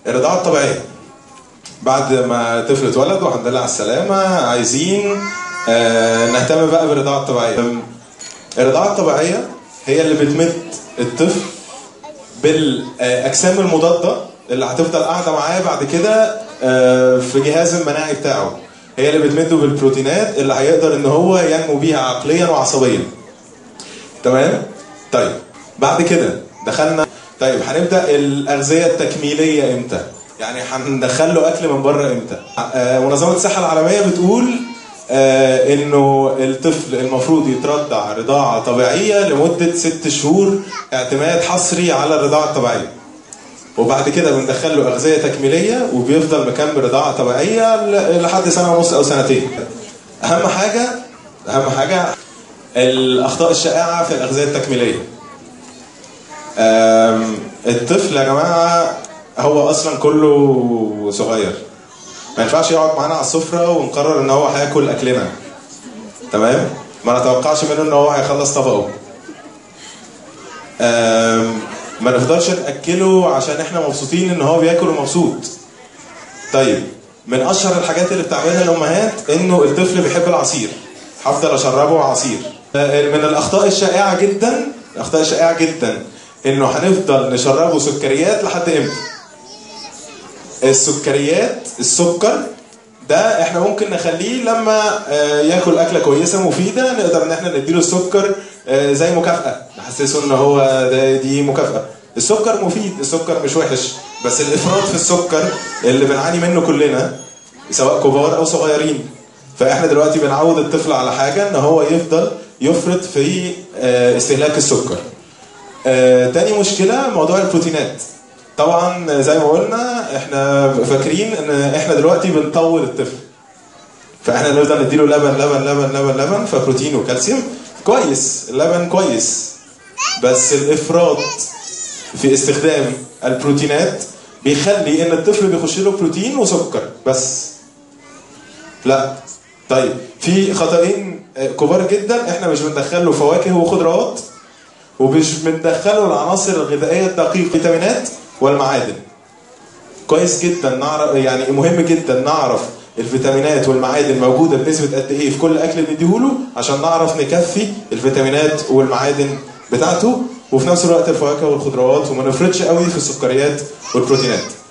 الرضاعة الطبيعية بعد ما طفل اتولد والحمد لله على السلامة عايزين آه نهتم بقى بالرضاعة الطبيعية الرضاعة الطبيعية هي اللي بتمد الطفل بالأجسام المضادة اللي هتفضل قاعدة معاه بعد كده آه في جهاز المناعي بتاعه هي اللي بتمده بالبروتينات اللي هيقدر ان هو ينمو بيها عقليا وعصبيا تمام طيب بعد كده دخلنا طيب هنبدا الاغذيه التكميليه امتى يعني هندخل له اكل من بره امتى آه منظمه الصحه العالميه بتقول آه انه الطفل المفروض يترضع رضاعه طبيعيه لمده ست شهور اعتماد حصري على الرضاعه الطبيعيه وبعد كده بندخل له اغذيه تكميليه وبيفضل مكمل رضاعه طبيعيه لحد سنه ونص او سنتين اهم حاجه اهم حاجه الاخطاء الشائعه في الاغذيه التكميليه الطفل يا جماعه هو اصلا كله صغير ما ينفعش يقعد معانا على السفره ونقرر ان هو هياكل اكلنا تمام ما نتوقعش منه ان هو هيخلص طبقه ما نفضلش ناكله عشان احنا مبسوطين ان هو بياكل ومبسوط طيب من اشهر الحاجات اللي بتعملها الامهات انه الطفل بيحب العصير هفضل اشربه عصير من الاخطاء الشائعه جدا الاخطاء الشائعه جدا انه هنفضل نشربه سكريات لحد امتى السكريات السكر ده احنا ممكن نخليه لما ياكل اكله كويسه مفيده نقدر ان احنا نديله السكر زي مكافاه نحسسه ان هو ده دي مكافاه السكر مفيد السكر مش وحش بس الافراط في السكر اللي بنعاني منه كلنا سواء كبار او صغيرين فاحنا دلوقتي بنعود الطفل على حاجه ان هو يفضل يفرط في استهلاك السكر تاني مشكله موضوع البروتينات طبعا زي ما قلنا احنا فاكرين ان احنا دلوقتي بنطول الطفل فاحنا نفضل نديله لبن لبن لبن لبن لبن فبروتين وكالسيوم كويس اللبن كويس بس الافراط في استخدام البروتينات بيخلي ان الطفل بيخش له بروتين وسكر بس لا طيب في خطأين كبار جدا احنا مش بندخل له فواكه وخضروات ومش بندخله العناصر الغذائيه الدقيقه فيتامينات والمعادن كويس جدا نعرف يعني مهم جدا نعرف الفيتامينات والمعادن موجوده بنسبه قد ايه في كل اكل بنديهوله عشان نعرف نكفي الفيتامينات والمعادن بتاعته وفي نفس الوقت الفواكه والخضروات وما نفرطش قوي في السكريات والبروتينات